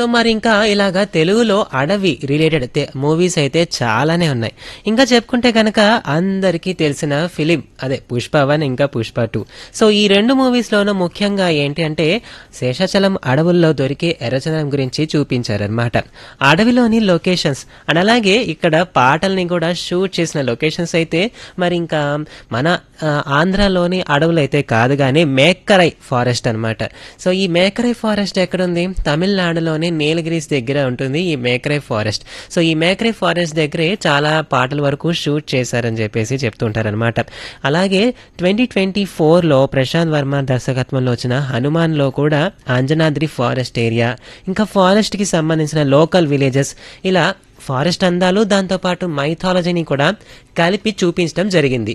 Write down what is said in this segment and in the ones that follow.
so మరి ఇంకా ఇలాగా తెలుగులో అడవి రిలేటెడ్ మూవీస్ అయితే చాలానే ఉన్నాయి ఇంకా చెప్పుకుంటే కనుక అందరికీ తెలిసిన ఫిలిం అదే పుష్ప వన్ ఇంకా పుష్ప టూ సో ఈ రెండు మూవీస్లోనూ ముఖ్యంగా ఏంటి అంటే శేషాచలం అడవుల్లో దొరికే ఎర్రచందనం గురించి చూపించారనమాట అడవిలోని లొకేషన్స్ అండ్ అలాగే ఇక్కడ పాటల్ని కూడా షూట్ చేసిన లొకేషన్స్ అయితే మరి ఇంకా మన ఆ, ఆంధ్రాలోని అడవులు అయితే కాదు కానీ మేకరై ఫారెస్ట్ అన్నమాట సో ఈ మేకరై ఫారెస్ట్ ఎక్కడుంది తమిళనాడులోని నీలగిరీస్ దగ్గర ఉంటుంది ఈ మేకరై ఫారెస్ట్ సో ఈ మేకరై ఫారెస్ట్ దగ్గరే చాలా పాటల వరకు షూట్ చేశారని చెప్పేసి చెప్తుంటారనమాట అలాగే ట్వంటీ ట్వంటీ ఫోర్లో ప్రశాంత్ వర్మ దర్శకత్వంలో వచ్చిన హనుమాన్లో కూడా అంజనాద్రి ఫారెస్ట్ ఏరియా ఇంకా ఫారెస్ట్కి సంబంధించిన లోకల్ విలేజెస్ ఇలా ఫారెస్ట్ అందాలు దాంతోపాటు మైథాలజీని కూడా కలిపి చూపించడం జరిగింది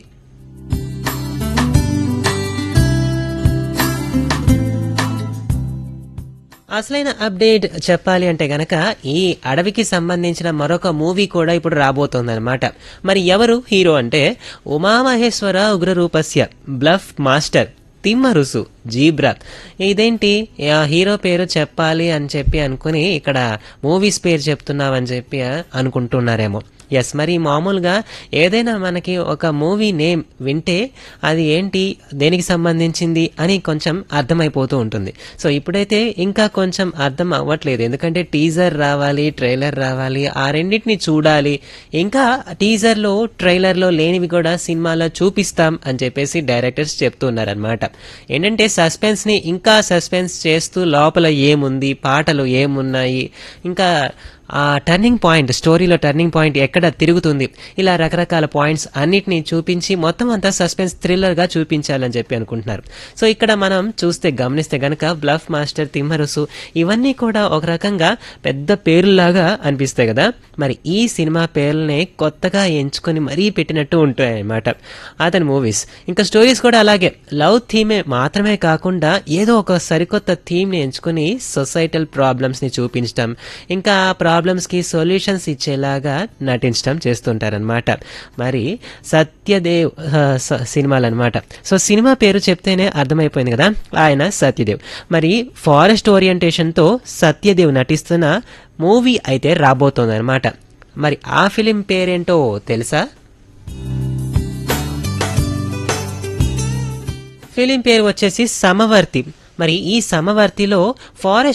అసలైన అప్డేట్ చెప్పాలి అంటే గనక ఈ అడవికి సంబంధించిన మరొక మూవీ కూడా ఇప్పుడు రాబోతోందన్నమాట మరి ఎవరు హీరో అంటే Umamaheswara Ugraroopasya bluff master Timmarusu zebra ఇదేంటి ఆ హీరో పేరు చెప్పాలి అని చెప్పి అనుకుని ఇక్కడ మూవీస్ పేరు చెప్తున్నావని చెప్పి అనుకుంటున్నారేమో ఎస్ మరి మామూలుగా ఏదైనా మనకి ఒక మూవీ నేమ్ వింటే అది ఏంటి దేనికి సంబంధించింది అని కొంచెం అర్థమైపోతూ ఉంటుంది సో ఇప్పుడైతే ఇంకా కొంచెం అర్థం అవ్వట్లేదు ఎందుకంటే టీజర్ రావాలి ట్రైలర్ రావాలి ఆ రెండింటిని చూడాలి ఇంకా టీజర్లో ట్రైలర్లో లేనివి కూడా సినిమాలో చూపిస్తాం అని చెప్పేసి డైరెక్టర్స్ చెప్తున్నారనమాట ఏంటంటే సస్పెన్స్ని ఇంకా సస్పెన్స్ చేస్తూ లోపల ఏముంది పాటలు ఏమున్నాయి ఇంకా ఆ టర్నింగ్ పాయింట్ స్టోరీలో టర్నింగ్ పాయింట్ ఎక్కడ తిరుగుతుంది ఇలా రకరకాల పాయింట్స్ అన్నిటిని చూపించి మొత్తం అంతా సస్పెన్స్ థ్రిల్లర్గా చూపించాలని చెప్పి అనుకుంటున్నారు సో ఇక్కడ మనం చూస్తే గమనిస్తే గనక బ్లఫ్ మాస్టర్ తిమ్మరుసు ఇవన్నీ కూడా ఒక రకంగా పెద్ద పేర్లులాగా అనిపిస్తాయి కదా మరి ఈ సినిమా పేర్లనే కొత్తగా ఎంచుకొని మరీ పెట్టినట్టు ఉంటాయి అన్నమాట అతని మూవీస్ ఇంకా స్టోరీస్ కూడా అలాగే లవ్ థీమే మాత్రమే కాకుండా ఏదో ఒక సరికొత్త థీమ్ని ఎంచుకొని సొసైటల్ ప్రాబ్లమ్స్ని చూపించడం ఇంకా ఆ ప్రాబ్లమ్స్కి సొల్యూషన్స్ ఇచ్చేలాగా నటించడం చేస్తుంటారనమాట మరి సత్యదేవ్ ఆ, స- సినిమాలు అనమాట సో సినిమా పేరు చెప్తేనే అర్థమైపోయింది కదా ఆయన సత్యదేవ్ మరి ఫారెస్ట్ ఓరియంటేషన్తో సత్యదేవ్ నటిస్తున్న మూవీ అయితే రాబోతోంది అనమాట మరి ఆ ఫిలిం పేరేంటో తెలుసా ఫిలిం పేరు వచ్చేసి సమవర్తి మరి ఈ సమవర్తిలో ఫారెస్ట్